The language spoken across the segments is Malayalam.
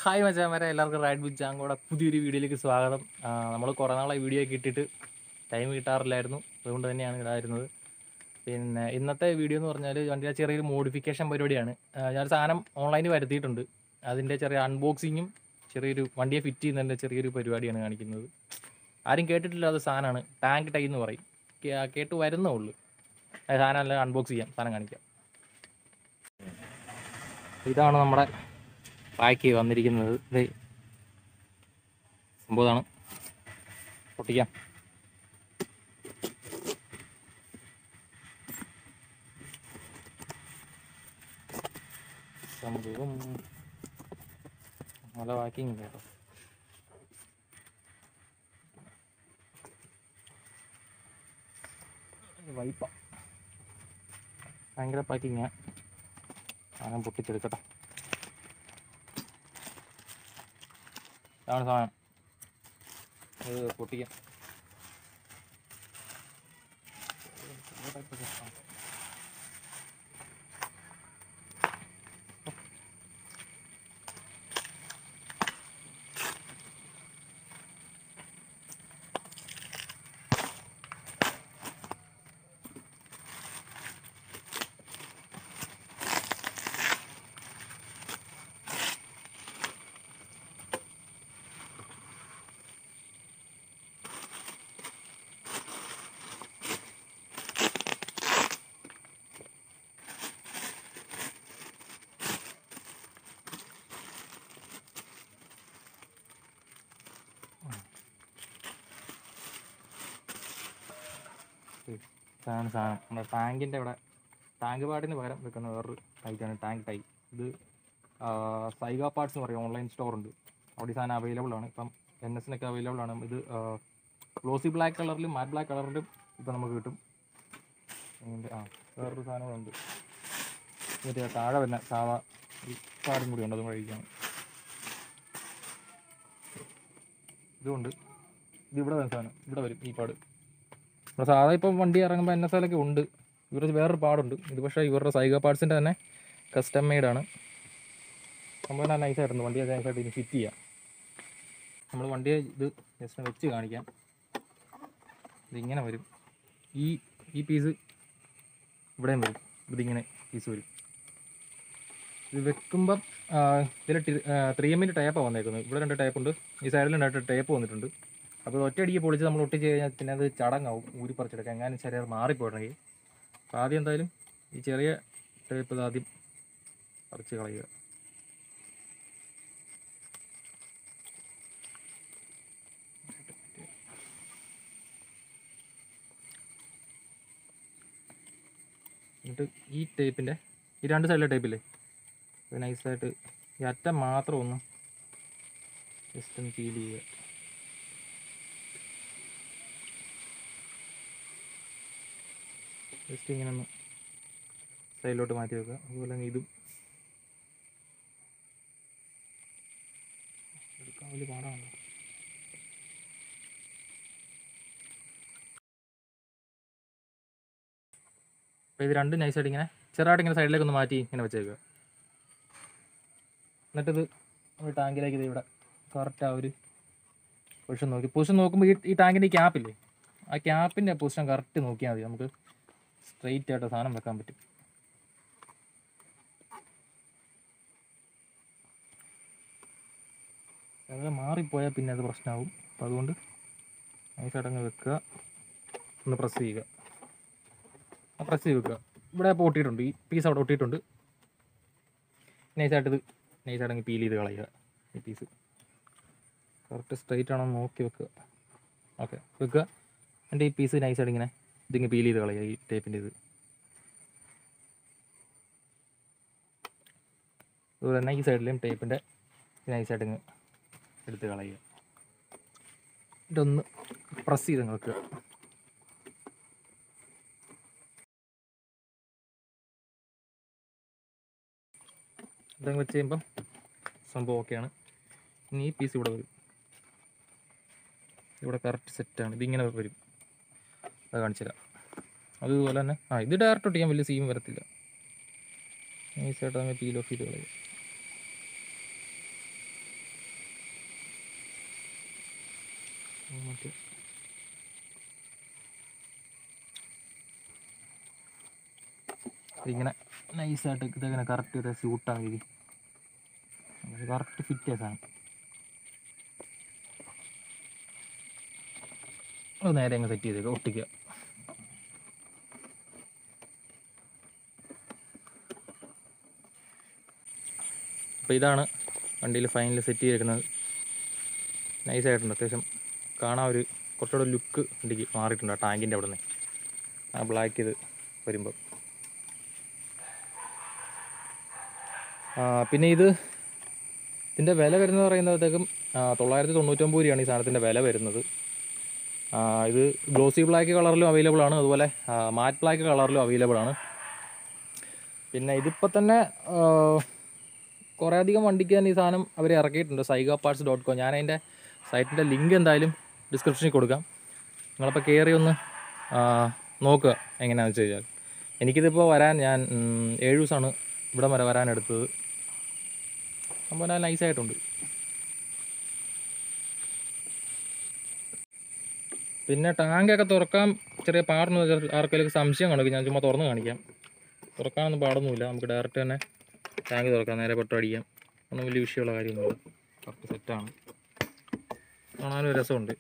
ഹായ് മച്ചാമാരെ എല്ലാവർക്കും റൈഡ് വിത്ത് ജാങ്കോടെ പുതിയൊരു വീഡിയോയിലേക്ക് സ്വാഗതം നമ്മൾ കുറേ നാളായി വീഡിയോ ഒക്കെ ഇട്ടിട്ട് ടൈം കിട്ടാറില്ലായിരുന്നു അതുകൊണ്ട് തന്നെയാണ് ഇടായിരുന്നത് പിന്നെ ഇന്നത്തെ വീഡിയോ എന്ന് പറഞ്ഞാൽ വണ്ടിയുടെ ചെറിയൊരു മോഡിഫിക്കേഷൻ പരിപാടിയാണ് ആ, ഞാൻ സാധനം ഓൺലൈനിൽ വരുത്തിയിട്ടുണ്ട് അതിൻ്റെ ചെറിയ അൺബോക്സിങ്ങും ചെറിയൊരു വണ്ടിയെ ഫിറ്റ് ചെയ്യുന്നതിൻ്റെ ചെറിയൊരു പരിപാടിയാണ് കാണിക്കുന്നത് ആരും കേട്ടിട്ടില്ലാത്ത സാധനമാണ് ടാങ്ക് ടൈ എന്ന് പറയും കേ- കേട്ട് വരുന്നേ ഉള്ളൂ ആ സാധനം എല്ലാം അൺബോക്സ് ചെയ്യാം സാധനം കാണിക്കാം ഇതാണ് നമ്മുടെ പാക്ക് വന്നിരിക്കുന്നത് ഇത് സംഭവം ഇതാണ് പൊട്ടിക്കാം സംഭവം നല്ല പാക്കിങ് കേട്ടോ വൈപ്പ ഭയങ്കര പാക്കിങ്ങാ സാധനം പൊട്ടിച്ചെടുക്കട്ടെ ഇതാണ് സാധനം ഇത് പൊട്ടിക്കാം ഇതാണ് സാധനം നമ്മുടെ ടാങ്കിൻ്റെ ഇവിടെ ടാങ്ക് പാഡിന് പകരം വെക്കുന്ന വേറൊരു ടൈറ്റാണ് ടാങ്ക് ടൈ ഇത് സൈഗ പാർട്സ് എന്ന് പറയും ഓൺലൈൻ സ്റ്റോർ ഉണ്ട് അവിടെ ഈ സാധനം അവൈലബിൾ ആണ് ഇപ്പം എൻ എസിനൊക്കെ അവൈലബിൾ ആണ് ഇത് ഗ്ലോസി ബ്ലാക്ക് കളറിലും മാറ്റ് ബ്ലാക്ക് കളറിലും ഇപ്പം നമുക്ക് കിട്ടും ഇതിൻ്റെ ആ വേറൊരു സാധനങ്ങളുണ്ട് മറ്റേ താഴെ വരുന്ന സാധാ ഈ പാടും കൂടി ഉണ്ട് അതും കഴിക്കണം ഇതുകൊണ്ട് ഇത് ഇവിടെ വരുന്ന സാധനം ഇവിടെ വരും ഈ പാട് നമ്മുടെ സാധാ ഇപ്പം വണ്ടി ഇറങ്ങുമ്പോൾ എൻ എസ് എല്ലൊക്കെ ഉണ്ട് ഇവരുടെ വേറൊരു പാടുണ്ട് ഇത് പക്ഷേ ഇവരുടെ സൈഗ പാർട്സിൻ്റെ തന്നെ കസ്റ്റം മെയ്ഡാണ് സംഭവം നല്ല നൈസായിട്ടുണ്ട് വണ്ടിയെ നൈസായിട്ട് ഇനി ഫിറ്റ് ചെയ്യാം നമ്മൾ വണ്ടിയെ ഇത് ജസ്റ്റ് വെച്ച് കാണിക്കാം ഇതിങ്ങനെ വരും ഈ ഈ പീസ് ഇവിടെയും വരും ഇതിങ്ങനെ പീസ് വരും ഇത് വെക്കുമ്പം ഇതിൽ ത്രീ എമ്മിൻ്റെ ടേപ്പാണ് വന്നേക്കുന്നത് ഇവിടെ രണ്ട് ടേപ്പ് ഉണ്ട് ഈ സൈഡിൽ രണ്ട് ടേപ്പ് വന്നിട്ടുണ്ട് അപ്പോൾ ഒറ്റയടിക്ക് പൊളിച്ച് നമ്മൾ ഒട്ടിച്ച് കഴിഞ്ഞാൽ പിന്നെ അത് ചടങ്ങാവും ഊരി പറിച്ചെടുക്കാം എങ്ങാനും ശരീരം മാറിപ്പോയിട്ടുണ്ടെങ്കിൽ അപ്പോൾ ആദ്യം എന്തായാലും ഈ ചെറിയ ടേപ്പ് ഇത് ആദ്യം പറിച്ച് കളയുക എന്നിട്ട് ഈ ടേപ്പിൻ്റെ ഈ രണ്ട് സൈഡിലെ ടേപ്പില്ലേ ഇത് നൈസായിട്ട് ഈ അറ്റം മാത്രം ഒന്ന് ജസ്റ്റ് ഒന്ന് ഫീൽ ചെയ്യുക ജസ്റ്റ് ഇങ്ങനെ ഒന്ന് സൈഡിലോട്ട് മാറ്റി വെക്കുക അതുപോലെ തന്നെ ഇതും എടുക്കാൻ വലിയ പാടാണല്ലോ അപ്പോൾ ഇത് രണ്ടും നൈസായിട്ട് ഇങ്ങനെ ചെറുതായിട്ട് ഇങ്ങനെ സൈഡിലേക്ക് ഒന്ന് മാറ്റി ഇങ്ങനെ വെച്ചേക്കുക എന്നിട്ടിത് ഒരു ടാങ്കിലേക്ക് ഇത് ഇവിടെ കറക്റ്റ് ആ ഒരു പൊസിഷൻ നോക്കി പൊസിഷൻ നോക്കുമ്പോൾ ഈ ഈ ടാങ്കിൻ്റെ ഈ ക്യാപ്പില്ലേ ആ ക്യാപ്പിൻ്റെ പൊസിഷൻ കറക്റ്റ് നോക്കിയാൽ മതി നമുക്ക് സ്ട്രെയിറ്റ് ആയിട്ട് സാധനം വെക്കാൻ പറ്റും അത് മാറിപ്പോയാൽ പിന്നെ അത് പ്രശ്നമാവും അപ്പോൾ അതുകൊണ്ട് നൈസായിട്ട് അങ്ങ് വെക്കുക ഒന്ന് പ്രസ് ചെയ്യുക പ്രസ് ചെയ്ത് വെക്കുക ഇവിടെ അപ്പോൾ ഒട്ടിയിട്ടുണ്ട് ഈ പീസ് അവിടെ ഒട്ടിയിട്ടുണ്ട് നൈസായിട്ട് ഇത് നൈസായിട്ട് അങ്ങ് പീൽ ചെയ്ത് കളയുക ഈ പീസ് കറക്റ്റ് സ്ട്രെയിറ്റ് ആണോ എന്ന് നോക്കി വെക്കുക ഓക്കെ വെക്കുക എൻ്റെ ഈ പീസ് നൈസായിട്ട് ഇങ്ങനെ ഇതിങ്ങ് പീൽ ചെയ്ത് കളയുക ഈ ടേപ്പിൻ്റെ ഇത് അതുപോലെ തന്നെ ഈ സൈഡിലെയും ടേപ്പിൻ്റെ നൈസായിട്ട് ഇങ്ങ് എടുത്ത് കളയുക ഇതൊന്ന് പ്രസ് ചെയ്ത് അങ്ങ് വെക്കുക ഇതങ്ങ് വെച്ച് കഴിയുമ്പം സംഭവം ഓക്കെയാണ് ഇനി ഈ പീസ് ഇവിടെ വരും ഇവിടെ കറക്റ്റ് സെറ്റാണ് ഇതിങ്ങനെ വരും അത് കാണിച്ചു തരാം അതുപോലെ തന്നെ ആ ഇത് ഡയറക്റ്റ് ഒട്ടിക്കാൻ വലിയ സീം വരത്തില്ല നൈസായിട്ട് അങ്ങ് പീൽ ഓഫ് ചെയ്ത് കളയും സെറ്റ് ഇങ്ങനെ നൈസായിട്ട് ഇതങ്ങനെ കറക്റ്റ് ഒരു സ്യൂട്ടാണ് ഇത് കറക്റ്റ് ഫിറ്റ് ചെയ്ത സാധനം അത് നേരെ അങ്ങ് സെറ്റ് ചെയ്തേക്കുക ഒട്ടിക്കുക അപ്പോൾ ഇതാണ് വണ്ടിയിൽ ഫൈനൽ സെറ്റ് ചെയ്തേക്കുന്നത് നൈസായിട്ടുണ്ട് അത്യാവശ്യം കാണാൻ ഒരു കുറച്ചുകൂടെ ലുക്ക് വണ്ടിക്ക് മാറിയിട്ടുണ്ട് ആ ടാങ്കിൻ്റെ അവിടെ നിന്ന് ആ ബ്ലാക്ക് ഇത് വരുമ്പോൾ ആ, പിന്നെ ഇത് ഇതിൻ്റെ വില വരുന്നത് പറയുമ്പോഴത്തേക്കും തൊള്ളായിരത്തി തൊണ്ണൂറ്റൊമ്പത് രൂപയാണ് ഈ സാധനത്തിൻ്റെ വില വരുന്നത് ആ, ഇത് ഗ്ലോസി ബ്ലാക്ക് കളറിലും അവൈലബിൾ ആണ് അതുപോലെ മാറ്റ് ബ്ലാക്ക് കളറിലും അവൈലബിൾ ആണ് പിന്നെ ഇതിപ്പോൾ തന്നെ ആ, കുറേ അധികം വണ്ടിക്ക് തന്നെ ഈ സാധനം അവർ ഇറക്കിയിട്ടുണ്ട് സൈഗ പാർട്സ് ഡോട്ട് കോം ഞാൻ അതിൻ്റെ സൈറ്റിൻ്റെ ലിങ്ക് എന്തായാലും ഡിസ്ക്രിപ്ഷനിൽ കൊടുക്കാം നിങ്ങളപ്പോൾ കയറി ഒന്ന് ആ, നോക്കുക എങ്ങനെയാണെന്ന് വെച്ച് കഴിഞ്ഞാൽ എനിക്കിതിപ്പോൾ വരാൻ ഞാൻ ഉം, ഏഴ് ദിവസമാണ് ഇവിടെ വരെ വരാൻ എടുത്തത് സംഭവം നല്ല നൈസായിട്ടുണ്ട് പിന്നെ ടാങ്കൊക്കെ തുറക്കാൻ ചെറിയ പാടുന്ന ആർക്കെങ്കിലും സംശയം കണക്ക് ഞാൻ ചുമ്മാ തുറന്ന് കാണിക്കാം തുറക്കാനൊന്നും പാടൊന്നുമില്ല നമുക്ക് ഡയറക്റ്റ് തന്നെ ടാങ്ക് തുറക്കാം നേരെ പെട്രോൾ അടിക്കാം ഒന്നും വലിയ വിഷയമുള്ള കാര്യമൊന്നുമില്ല കറക്റ്റ് സെറ്റാണ് കാണാനും രസമുണ്ട്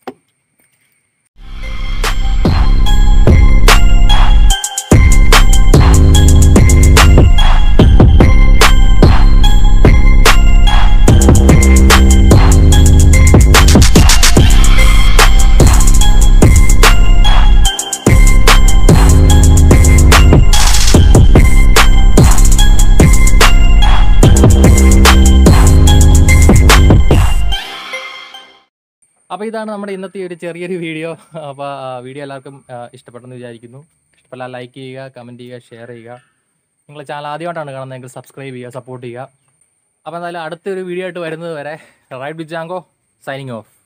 അപ്പോൾ ഇതാണ് നമ്മുടെ ഇന്നത്തെ ഈ ഒരു ചെറിയൊരു വീഡിയോ അപ്പോൾ വീഡിയോ എല്ലാവർക്കും ആ, ഇഷ്ടപ്പെട്ടെന്ന് വിചാരിക്കുന്നു ഇഷ്ടപ്പെട്ടാൽ ലൈക്ക് ചെയ്യുക കമൻറ്റ് ചെയ്യുക ഷെയർ ചെയ്യുക നിങ്ങൾ ചാനൽ ആദ്യമായിട്ടാണ് കാണുന്നതെങ്കിൽ സബ്സ്ക്രൈബ് ചെയ്യുക സപ്പോർട്ട് ചെയ്യുക അപ്പോൾ എന്തായാലും അടുത്തൊരു വീഡിയോ ആയിട്ട് വരുന്നത് വരെ ride with Django signing of